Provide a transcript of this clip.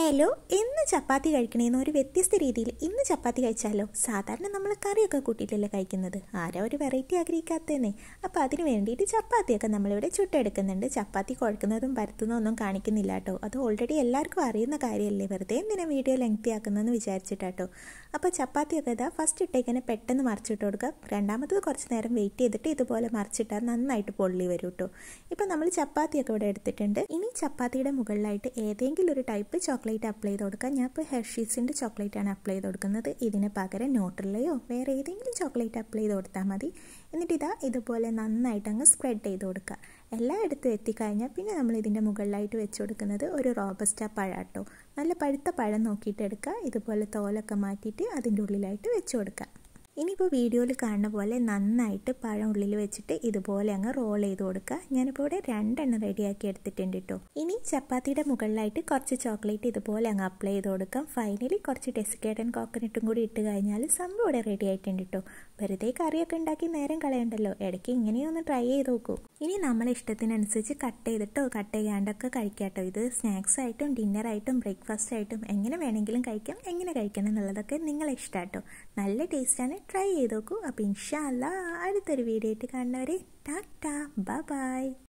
hello ഇന്ന് ചപ്പാത്തി കഴിക്കണേന്ന് ഒരു വ്യത്യസ്ത രീതിയിൽ ഇന്ന് ചപ്പാത്തി കഴിച്ചാലോ സാധാരണ നമ്മൾ കറിയൊക്കെ കൂട്ടിയിട്ടല്ലേ കഴിക്കുന്നത് ആരാ ഒരു വെറൈറ്റി ആഗ്രഹിക്കാത്തതെന്നേ അപ്പോൾ അതിന് വേണ്ടിയിട്ട് ചപ്പാത്തിയൊക്കെ നമ്മളിവിടെ ചുട്ടെടുക്കുന്നുണ്ട് ചപ്പാത്തി കുഴക്കുന്നതും പരത്തുന്നതും ഒന്നും കാണിക്കുന്നില്ല കേട്ടോ അത് ഓൾറെഡി എല്ലാവർക്കും അറിയുന്ന കാര്യമല്ലേ വെറുതെ എന്തിനാ വീഡിയോ ലെങ്തി ആക്കുന്നതെന്ന് വിചാരിച്ചിട്ടാട്ടോ അപ്പോൾ ചപ്പാത്തിയൊക്കെ ഇതാ ഫസ്റ്റ് ഇട്ടേക്കനെ പെട്ടെന്ന് മറിച്ചിട്ട് കൊടുക്കുക രണ്ടാമത്തത് കുറച്ച് നേരം വെയിറ്റ് ചെയ്തിട്ട് ഇതുപോലെ മറിച്ചിട്ടാൽ നന്നായിട്ട് പൊള്ളി വരും കേട്ടോ ഇപ്പോൾ നമ്മൾ ചപ്പാത്തിയൊക്കെ ഇവിടെ എടുത്തിട്ടുണ്ട് ഇനി ചപ്പാത്തിയുടെ മുകളിലായിട്ട് ഏതെങ്കിലും ഒരു ടൈപ്പ് ചോക്ലേറ്റ് അപ്ലൈ ചെയ്ത് കൊടുക്കുക ഞാൻ ഇപ്പോൾ ഹെർഷീസിൻ്റെ ചോക്ലേറ്റാണ് അപ്ലൈ ചെയ്ത് കൊടുക്കുന്നത് ഇതിന് പകരം ന്യൂട്രലയോ വേറെ ഏതെങ്കിലും ചോക്ലേറ്റ് അപ്ലൈ ചെയ്ത് കൊടുത്താൽ മതി എന്നിട്ട് ഇതാ ഇതുപോലെ നന്നായിട്ട് അങ്ങ് സ്പ്രെഡ് ചെയ്ത് കൊടുക്കുക എല്ലായിടത്തും എത്തിക്കഴിഞ്ഞാൽ പിന്നെ നമ്മൾ ഇതിൻ്റെ മുകളിലായിട്ട് വെച്ച് കൊടുക്കുന്നത് ഒരു റോബസ്റ്റ പഴാട്ടോ നല്ല പഴുത്ത പഴം നോക്കിയിട്ട് എടുക്കുക ഇതുപോലെ തോലൊക്കെ മാറ്റിയിട്ട് അതിൻ്റെ ഉള്ളിലായിട്ട് വെച്ച് കൊടുക്കുക ഇനിയിപ്പോൾ വീഡിയോയിൽ കാണുന്ന പോലെ നന്നായിട്ട് പഴം ഉള്ളിൽ വെച്ചിട്ട് ഇതുപോലെ അങ്ങ് റോൾ ചെയ്ത് കൊടുക്കുക ഞാനിപ്പോൾ ഇവിടെ രണ്ടെണ്ണം റെഡിയാക്കി എടുത്തിട്ടുണ്ട് കേട്ടോ ഇനി ചപ്പാത്തിയുടെ മുകളിലായിട്ട് കുറച്ച് ചോക്ലേറ്റ് ഇതുപോലെ അങ്ങ് അപ്ലൈ ചെയ്ത് കൊടുക്കാം ഫൈനലി കുറച്ച് ഡെസിക്കേറ്റൻ കോക്കനട്ടും കൂടി ഇട്ട് കഴിഞ്ഞാൽ സംഭവം ഇവിടെ റെഡി ആയിട്ടുണ്ട് കേട്ടോ വെറുതെ കറിയൊക്കെ ഉണ്ടാക്കി നേരം കളയണ്ടല്ലോ ഇടയ്ക്ക് ഇങ്ങനെയൊന്ന് ട്രൈ ചെയ്ത് നോക്കൂ ഇനി നമ്മളെ ഇഷ്ടത്തിനനുസരിച്ച് കട്ട് ചെയ്തിട്ടോ കട്ട് ചെയ്യാണ്ടൊക്കെ കഴിക്കാട്ടോ ഇത് സ്നാക്സ് ആയിട്ടും ഡിന്നറായിട്ടും ബ്രേക്ക്ഫാസ്റ്റ് ആയിട്ടും എങ്ങനെ വേണമെങ്കിലും കഴിക്കാം എങ്ങനെ കഴിക്കണം എന്നുള്ളതൊക്കെ നിങ്ങളെ ഇഷ്ടമാട്ടോ നല്ല ടേസ്റ്റാണ് ട്രൈ ചെയ്ത് നോക്കൂ അപ്പോൾ ഇൻഷാല്ല അടുത്തൊരു വീഡിയോ ആയിട്ട് കാണുന്നവരെ ടാറ്റ ബൈ